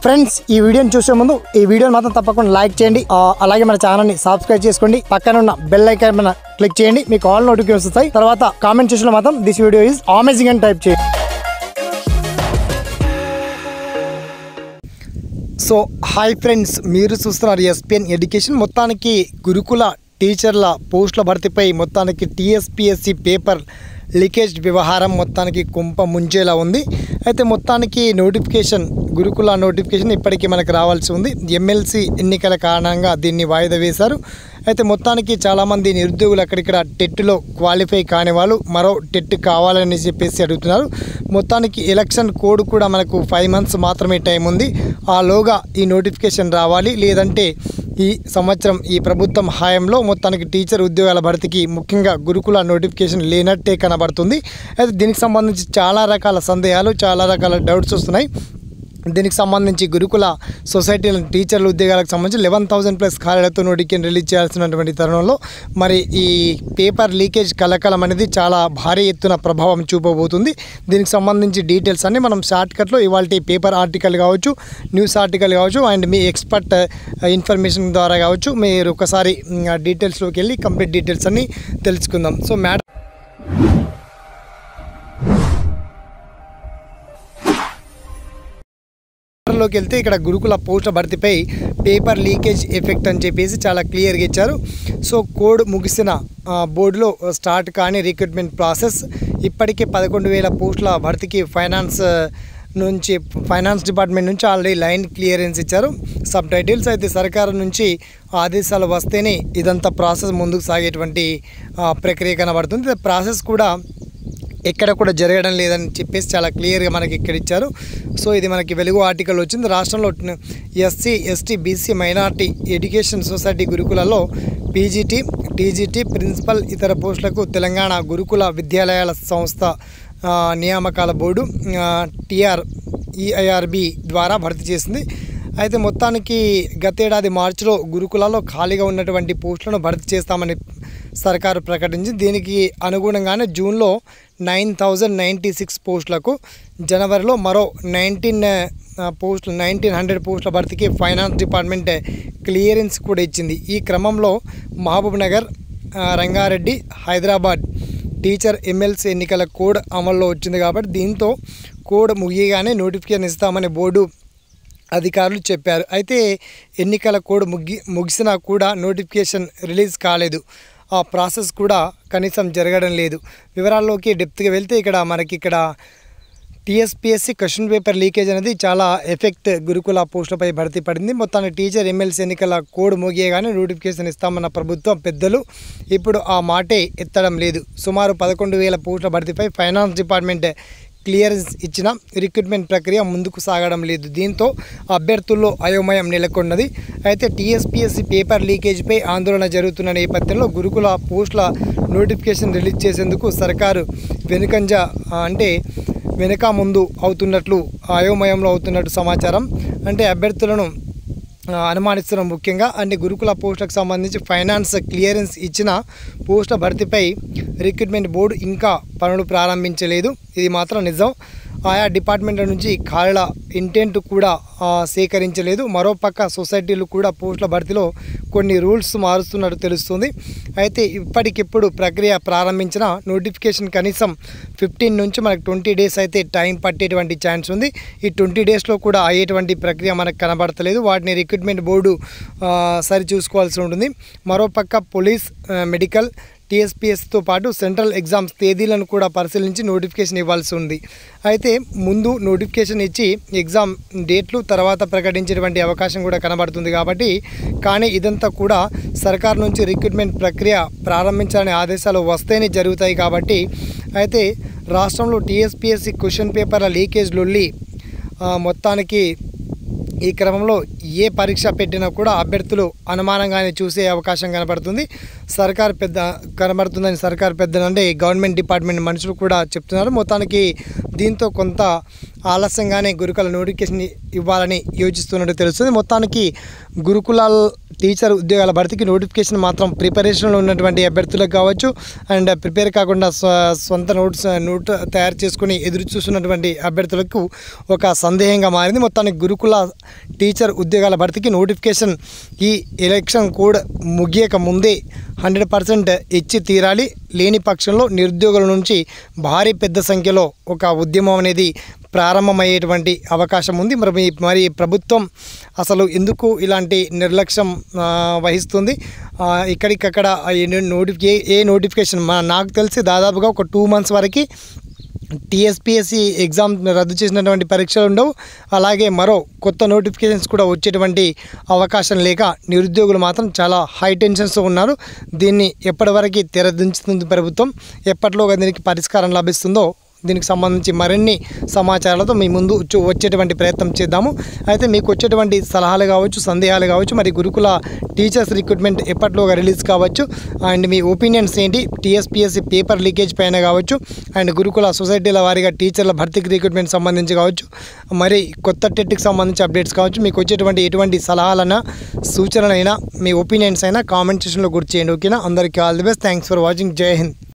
friends ఈ వీడియోని చూసే ముందు ఈ వీడియోని మాత్రం తప్పకుండా లైక్ చేయండి ఆ, అలాగే మన ఛానల్ని సబ్స్క్రైబ్ చేసుకోండి పక్కన ఉన్న బెల్ ఐకాన్ మీద క్లిక్ చేయండి మీకు ఆల్ నోటిఫికేషన్స్ వస్తాయి తర్వాత కామెంట్ సెక్షన్లో మాత్రం దిస్ వీడియో ఈజ్ అమేజింగ్ అని టైప్ చేయండి సో హాయ్ ఫ్రెండ్స్ మీరు చూస్తున్నారు ఎస్పిఎన్ ఎడ్యుకేషన్ మొత్తానికి గురుకుల టీచర్ల పోస్టుల భర్తీపై మొత్తానికి టీఎస్పిఎస్సి పేపర్ లీకేజ్ వ్యవహారం మొత్తానికి కుంప ముంచేలా ఉంది అయితే మొత్తానికి నోటిఫికేషన్ గురుకుల నోటిఫికేషన్ ఇప్పటికీ మనకు రావాల్సి ఉంది ఎమ్మెల్సీ ఎన్నికల కారణంగా దీన్ని వాయిదా వేశారు అయితే మొత్తానికి చాలామంది నిరుద్యోగులు అక్కడిక్కడ టెట్లో క్వాలిఫై కాని వాళ్ళు మరో టెట్ కావాలని చెప్పేసి అడుగుతున్నారు మొత్తానికి ఎలక్షన్ కోడ్ కూడా మనకు ఫైవ్ మంత్స్ మాత్రమే టైం ఉంది ఆలోగా ఈ నోటిఫికేషన్ రావాలి లేదంటే ఈ సంవత్సరం ఈ ప్రభుత్వం హాయంలో మొత్తానికి టీచర్ ఉద్యోగాల భర్తీకి ముఖ్యంగా గురుకుల నోటిఫికేషన్ లేనట్టే కనబడుతుంది అయితే దీనికి సంబంధించి చాలా రకాల సందేహాలు చాలా రకాల డౌట్స్ వస్తున్నాయి దీనికి సంబంధించి గురుకుల సొసైటీల టీచర్ల ఉద్యోగాలకు సంబంధించి లెవెన్ థౌసండ్ ప్లస్ ఖాళీలతో నోటిఫికేషన్ రిలీజ్ చేయాల్సినటువంటి తరుణంలో మరి ఈ పేపర్ లీకేజ్ కలకలం అనేది చాలా భారీ ఎత్తున ప్రభావం చూపబోతుంది దీనికి సంబంధించి డీటెయిల్స్ అన్ని మనం షార్ట్ కట్లో ఇవాళ పేపర్ ఆర్టికల్ కావచ్చు న్యూస్ ఆర్టికల్ కావచ్చు అండ్ మీ ఎక్స్పర్ట్ ఇన్ఫర్మేషన్ ద్వారా కావచ్చు మీరు ఒకసారి డీటెయిల్స్లోకి వెళ్ళి కంప్లీట్ డీటెయిల్స్ అన్ని తెలుసుకుందాం సో మేడం లోకి వెళ్తే ఇక్కడ గురుకుల పోస్టుల భర్తీపై పేపర్ లీకేజ్ ఎఫెక్ట్ అని చెప్పేసి చాలా క్లియర్గా ఇచ్చారు సో కోడ్ ముగిసిన ఆ, బోర్డులో స్టార్ట్ కానీ రిక్రూట్మెంట్ ప్రాసెస్ ఇప్పటికే పదకొండు వేల పోస్టుల భర్తీకి ఫైనాన్స్ ఆ, నుంచి ఫైనాన్స్ డిపార్ట్మెంట్ నుంచి ఆల్రెడీ లైన్ క్లియరెన్స్ ఇచ్చారు సబ్ టైటిల్స్ అయితే సర్కారు నుంచి ఆదేశాలు వస్తేనే ఇదంతా ప్రాసెస్ ముందుకు సాగేటువంటి ఆ, ప్రక్రియ కనబడుతుంది ప్రాసెస్ కూడా ఎక్కడ కూడా జరగడం లేదని చెప్పేసి చాలా క్లియర్గా మనకి ఇక్కడ ఇచ్చారు సో ఇది మనకి వెలుగు ఆర్టికల్ వచ్చింది రాష్ట్రంలో SC ST BC minority education society గురుకులలో పీజీటీ టీజీటీ ప్రిన్సిపల్ ఇతర పోస్టులకు తెలంగాణ గురుకుల విద్యాలయాల సంస్థ ఆ, నియామకాల బోర్డు టిఆర్ ఈఐఆర్బి ద్వారా భర్తీ చేసింది అయితే మొత్తానికి గతేడాది మార్చిలో గురుకులాల్లో ఖాళీగా ఉన్నటువంటి పోస్టులను భర్తీ చేస్తామని సర్కారు ప్రకటించింది దీనికి అనుగుణంగానే జూన్లో నైన్ థౌజండ్ నైంటీ సిక్స్ పోస్టులకు జనవరిలో మరో నైన్టీన్ పోస్టులు నైన్టీన్ హండ్రెడ్ పోస్టుల భర్తీకి ఫైనాన్స్ డిపార్ట్మెంట్ క్లియరెన్స్ కూడా ఇచ్చింది ఈ క్రమంలో మహబూబ్ నగర్ ఆ, రంగారెడ్డి హైదరాబాద్ టీచర్ ఎమ్మెల్సీ ఎన్నికల కోడ్ అమల్లో వచ్చింది కాబట్టి దీంతో కోడ్ ముగియగానే నోటిఫికేషన్ ఇస్తామని బోర్డు అధికారులు చెప్పారు అయితే ఎన్నికల కోడ్ ముగి ముగిసినా కూడా నోటిఫికేషన్ రిలీజ్ కాలేదు ఆ ప్రాసెస్ కూడా కనీసం జరగడం లేదు వివరాల్లోకి డెప్త్గా వెళ్తే ఇక్కడ మనకి ఇక్కడ టీఎస్పీఎస్సీ క్వశ్చన్ పేపర్ లీకేజ్ అనేది చాలా ఎఫెక్ట్ గురుకుల పోస్టులపై భర్తీ పడింది మొత్తాన్ని టీచర్ ఎమ్మెల్సీ ఎన్నికల కోడ్ ముగియగానే నోటిఫికేషన్ ఇస్తామన్న ప్రభుత్వం పెద్దలు ఇప్పుడు ఆ మాటే ఎత్తడం లేదు సుమారు పదకొండు వేల పోస్టుల భర్తీపై ఫైనాన్స్ డిపార్ట్మెంట్ క్లియరెన్స్ ఇచ్చిన రిక్రూట్మెంట్ ప్రక్రియ ముందుకు సాగడం లేదు దీంతో అభ్యర్థుల్లో అయోమయం నెలకొన్నది అయితే టీఎస్పీఎస్సీ పేపర్ లీకేజ్పై ఆందోళన జరుగుతున్న నేపథ్యంలో గురుకుల పోస్టుల నోటిఫికేషన్ రిలీజ్ చేసేందుకు సర్కారు వెనుకంజ ఆ, అంటే వెనుక ముందు అవుతున్నట్లు అయోమయంలో అవుతున్నట్టు సమాచారం అంటే అభ్యర్థులను ఆ, అనుమానిస్తున్నాం ముఖ్యంగా అంటే గురుకుల పోస్టులకు సంబంధించి ఫైనాన్స్ క్లియరెన్స్ ఇచ్చిన పోస్టుల భర్తీపై రిక్రూట్మెంట్ బోర్డు ఇంకా పనులు ప్రారంభించలేదు ఇది మాత్రం నిజం ఆయా డిపార్ట్మెంట్ల నుంచి ఖాళీల ఇంటెంట్ కూడా ఆ, సేకరించలేదు మరోపక్క సొసైటీలు కూడా పోస్టుల భర్తీలో కొన్ని రూల్స్ మారుస్తున్నట్టు తెలుస్తుంది అయితే ఇప్పటికిప్పుడు ప్రక్రియ ప్రారంభించిన నోటిఫికేషన్ కనీసం ఫిఫ్టీన్ నుంచి మనకు ట్వంటీ డేస్ అయితే టైం పట్టేటువంటి ఛాన్స్ ఉంది ఈ ట్వంటీ డేస్లో కూడా అయ్యేటువంటి ప్రక్రియ మనకు కనబడతలేదు వాటిని రిక్రూట్మెంట్ బోర్డు ఆ, సరి చూసుకోవాల్సి ఉంటుంది మరోపక్క పోలీస్ ఆ, మెడికల్ టీఎస్పీఎస్తో పాటు సెంట్రల్ ఎగ్జామ్స్ తేదీలను కూడా పరిశీలించి నోటిఫికేషన్ ఇవ్వాల్సి ఉంది అయితే ముందు నోటిఫికేషన్ ఇచ్చి ఎగ్జామ్ డేట్లు తర్వాత ప్రకటించేటువంటి అవకాశం కూడా కనబడుతుంది కాబట్టి కానీ ఇదంతా కూడా సర్కార్ నుంచి రిక్రూట్మెంట్ ప్రక్రియ ప్రారంభించాలనే ఆదేశాలు వస్తేనే జరుగుతాయి కాబట్టి అయితే రాష్ట్రంలో టీఎస్పీఎస్సీ క్వశ్చన్ పేపర్ల లీకేజ్ లొల్లి ఆ, మొత్తానికి ఈ క్రమంలో ఏ పరీక్ష పెట్టినా కూడా అభ్యర్థులు అనుమానంగానే చూసే అవకాశం కనబడుతుంది సర్కార్ పెద్ద కనబడుతుందని సర్కార్ పెద్ద అంటే గవర్నమెంట్ డిపార్ట్మెంట్ మనుషులు కూడా చెప్తున్నారు మొత్తానికి దీంతో కొంత ఆలస్యంగానే గురుకుల నోటిఫికేషన్ ఇవ్వాలని యోచిస్తున్నట్టు తెలుస్తుంది మొత్తానికి గురుకుల టీచర్ ఉద్యోగాల భర్తీకి నోటిఫికేషన్ మాత్రం ప్రిపరేషన్లో ఉన్నటువంటి అభ్యర్థులకు కావచ్చు అండ్ ప్రిపేర్ కాకుండా స్వ సొంత నోట్స్ నోట్ తయారు చేసుకుని ఎదురు చూస్తున్నటువంటి అభ్యర్థులకు ఒక సందేహంగా మారింది మొత్తానికి గురుకుల టీచర్ ఉద్యోగాల భర్తీకి నోటిఫికేషన్ ఈ ఎలక్షన్ కోడ్ ముగియక ముందే హండ్రెడ్ పర్సెంట్ ఇచ్చి తీరాలి లేని పక్షంలో నిరుద్యోగుల నుంచి భారీ పెద్ద సంఖ్యలో ఒక ఉద్యమం అనేది ప్రారంభమయ్యేటువంటి అవకాశం ఉంది మరి మీ- మరి ప్రభుత్వం అసలు ఎందుకు ఇలాంటి నిర్లక్ష్యం ఆ, వహిస్తుంది ఆ, ఇక్కడికక్కడ నోటిఫికే ఏ నోటిఫికేషన్ మా నాకు తెలిసి దాదాపుగా ఒక టూ మంత్స్ వరకు టీఎస్పిఎస్సి ఎగ్జామ్ రద్దు చేసినటువంటి పరీక్షలు ఉండవు అలాగే మరో కొత్త నోటిఫికేషన్స్ కూడా వచ్చేటువంటి అవకాశం లేక నిరుద్యోగులు మాత్రం చాలా హై టెన్షన్స్తో ఉన్నారు దీన్ని ఎప్పటివరకు తెరదించుతుంది ప్రభుత్వం ఎప్పటిలోగా దీనికి పరిష్కారం లభిస్తుందో దీనికి సంబంధించి మరిన్ని సమాచారాలతో మీ ముందు వచ్చి- వచ్చేటువంటి ప్రయత్నం చేద్దాము అయితే మీకు వచ్చేటువంటి సలహాలు కావచ్చు సందేహాలు కావచ్చు మరి గురుకుల టీచర్స్ రిక్రూట్మెంట్ ఎప్పటిలోగా రిలీజ్ కావచ్చు అండ్ మీ ఒపీనియన్స్ ఏంటి టీఎస్పిఎస్సి పేపర్ లీకేజ్ పైన కావచ్చు అండ్ గురుకుల సొసైటీల వారీగా టీచర్ల భర్తీకి రిక్రూట్మెంట్ సంబంధించి కావచ్చు మరి కొత్త టెట్కి సంబంధించి అప్డేట్స్ కావచ్చు మీకు వచ్చేటువంటి ఎటువంటి సలహాలైనా సూచనలైనా మీ ఒపీనియన్స్ అయినా కామెంట్ సెక్షన్లో గుర్తు చేయండి ఓకేనా అందరికీ all the best thanks for watching జై హింద్